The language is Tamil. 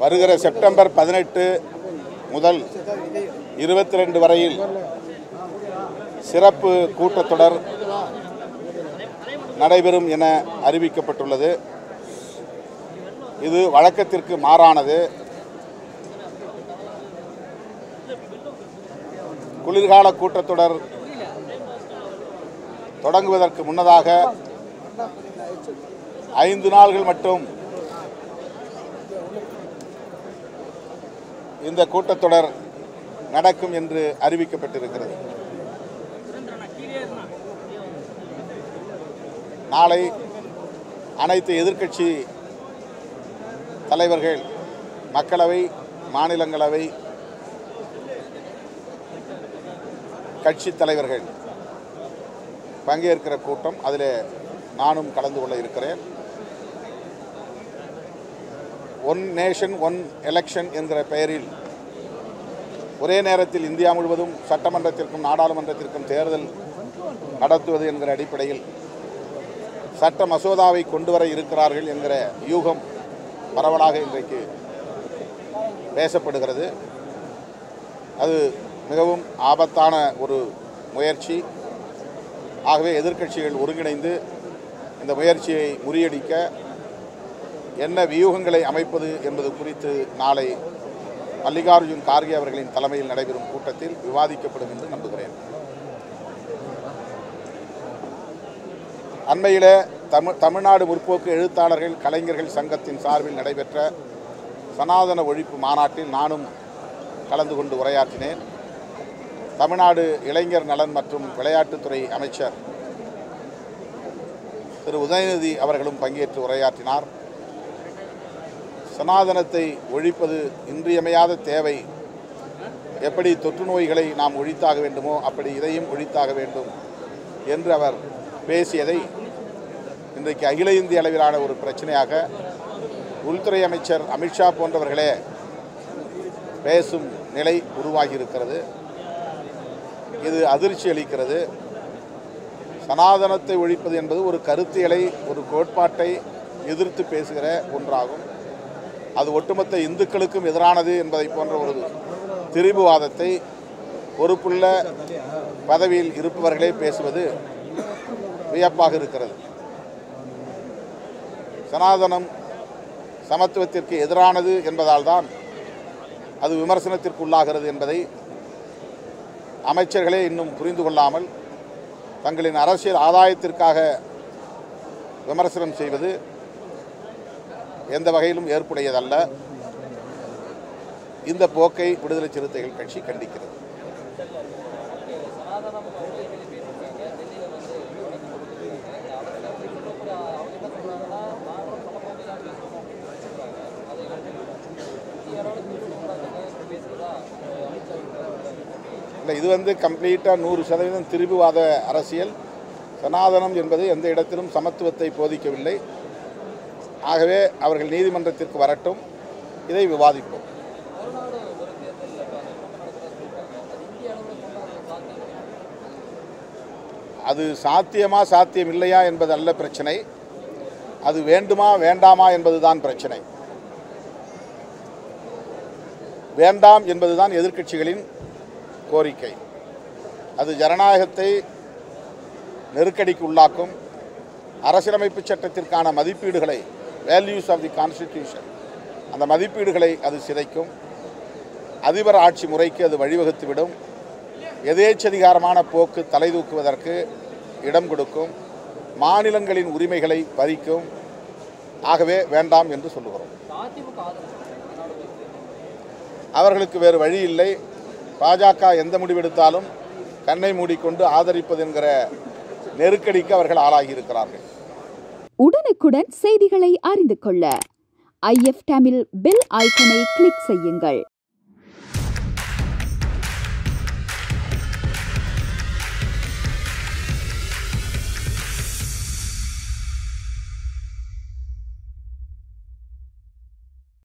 வருகிற செப்டம்பர் பதினெட்டு முதல் இருபத்தி ரெண்டு வரையில் சிறப்பு கூட்டத்தொடர் நடைபெறும் என அறிவிக்கப்பட்டுள்ளது இது வழக்கத்திற்கு மாறானது குளிர்கால கூட்டத்தொடர் தொடங்குவதற்கு முன்னதாக ஐந்து நாள்கள் மட்டும் இந்த கூட்டத்தொடர் நடக்கும் என்று அறிவிக்கப்பட்டிருக்கிறது நாளை அனைத்து எதிர்க்கட்சி தலைவர்கள் மக்களவை மாநிலங்களவை கட்சி தலைவர்கள் பங்கேற்கிற கூட்டம் அதில் நானும் கலந்து கொள்ள இருக்கிறேன் ஒன் நேஷன் ஒன் எலெக்ஷன் என்கிற பெயரில் ஒரே நேரத்தில் இந்தியா முழுவதும் சட்டமன்றத்திற்கும் நாடாளுமன்றத்திற்கும் தேர்தல் நடத்துவது என்கிற அடிப்படையில் சட்ட மசோதாவை கொண்டு வர இருக்கிறார்கள் என்கிற யூகம் பரவலாக இன்றைக்கு பேசப்படுகிறது அது மிகவும் ஆபத்தான ஒரு முயற்சி ஆகவே எதிர்க்கட்சிகள் ஒருங்கிணைந்து இந்த முயற்சியை முறியடிக்க என்ன வியூகங்களை அமைப்பது என்பது குறித்து நாளை மல்லிகார்ஜுன் கார்கே அவர்களின் தலைமையில் நடைபெறும் கூட்டத்தில் விவாதிக்கப்படும் என்று நம்புகிறேன் அண்மையில தமிழ் தமிழ்நாடு முற்போக்கு எழுத்தாளர்கள் கலைஞர்கள் சங்கத்தின் சார்பில் நடைபெற்ற சனாதன ஒழிப்பு மாநாட்டில் நானும் கலந்து கொண்டு உரையாற்றினேன் தமிழ்நாடு இளைஞர் நலன் மற்றும் விளையாட்டுத்துறை அமைச்சர் திரு உதயநிதி அவர்களும் பங்கேற்று உரையாற்றினார் சனாதனத்தை ஒழிப்பது இன்றியமையாத தேவை எப்படி தொற்று நோய்களை நாம் ஒழித்தாக வேண்டுமோ அப்படி இதையும் ஒழித்தாக வேண்டும் என்று அவர் பேசியதை இன்றைக்கு அகில இந்திய அளவிலான ஒரு பிரச்சனையாக உள்துறை அமைச்சர் அமித்ஷா போன்றவர்களே பேசும் நிலை உருவாகி இருக்கிறது இது அதிர்ச்சி அளிக்கிறது சனாதனத்தை ஒழிப்பது என்பது ஒரு கருத்தியலை ஒரு கோட்பாட்டை எதிர்த்து பேசுகிற ஒன்றாகும் அது ஒட்டுமொத்த இந்துக்களுக்கும் எதிரானது என்பதை போன்ற ஒரு திரிபுவாதத்தை பொறுப்புள்ள பதவியில் இருப்பவர்களே பேசுவது வியப்பாக இருக்கிறது சனாதனம் சமத்துவத்திற்கு எதிரானது என்பதால் தான் அது விமர்சனத்திற்கு உள்ளாகிறது என்பதை அமைச்சர்களே இன்னும் புரிந்து கொள்ளாமல் தங்களின் அரசியல் ஆதாயத்திற்காக விமர்சனம் செய்வது எந்த வகையிலும் ஏற்புடையதல்ல இந்த போக்கை விடுதலை சிறுத்தைகள் கட்சி கண்டிக்கிறது இல்லை இது வந்து கம்ப்ளீட்டாக நூறு சதவீதம் திரிபுவாத அரசியல் சனாதனம் என்பது எந்த இடத்திலும் சமத்துவத்தை போதிக்கவில்லை ஆகவே அவர்கள் நீதிமன்றத்திற்கு வரட்டும் இதை விவாதிப்போம் அது சாத்தியமா சாத்தியம் இல்லையா என்பது அல்ல பிரச்சனை அது வேண்டுமா வேண்டாமா என்பதுதான் பிரச்சனை வேண்டாம் என்பதுதான் எதிர்க்கட்சிகளின் கோரிக்கை அது ஜனநாயகத்தை நெருக்கடிக்கு உள்ளாக்கும் அரசியலமைப்பு சட்டத்திற்கான மதிப்பீடுகளை வேல்யூஸ் ஆஃப் தி கான்ஸ்டிடியூஷன் அந்த மதிப்பீடுகளை அது சிதைக்கும் அதிபர் ஆட்சி முறைக்கு அது வழிவகுத்துவிடும் எதேச்சதிகாரமான போக்கு தலைதூக்குவதற்கு இடம் கொடுக்கும் மாநிலங்களின் உரிமைகளை பறிக்கும் ஆகவே வேண்டாம் என்று சொல்லுகிறோம் அவர்களுக்கு வேறு வழி இல்லை பாஜக எந்த முடிவெடுத்தாலும் கண்ணை மூடிக்கொண்டு ஆதரிப்பது என்கிற நெருக்கடிக்கு அவர்கள் ஆளாகியிருக்கிறார்கள் உடனுக்குடன் செய்திகளை அறிந்து கொள்ள ஐஎஃப் தமிழ் பெல் ஐக்கனை கிளிக் செய்யுங்கள்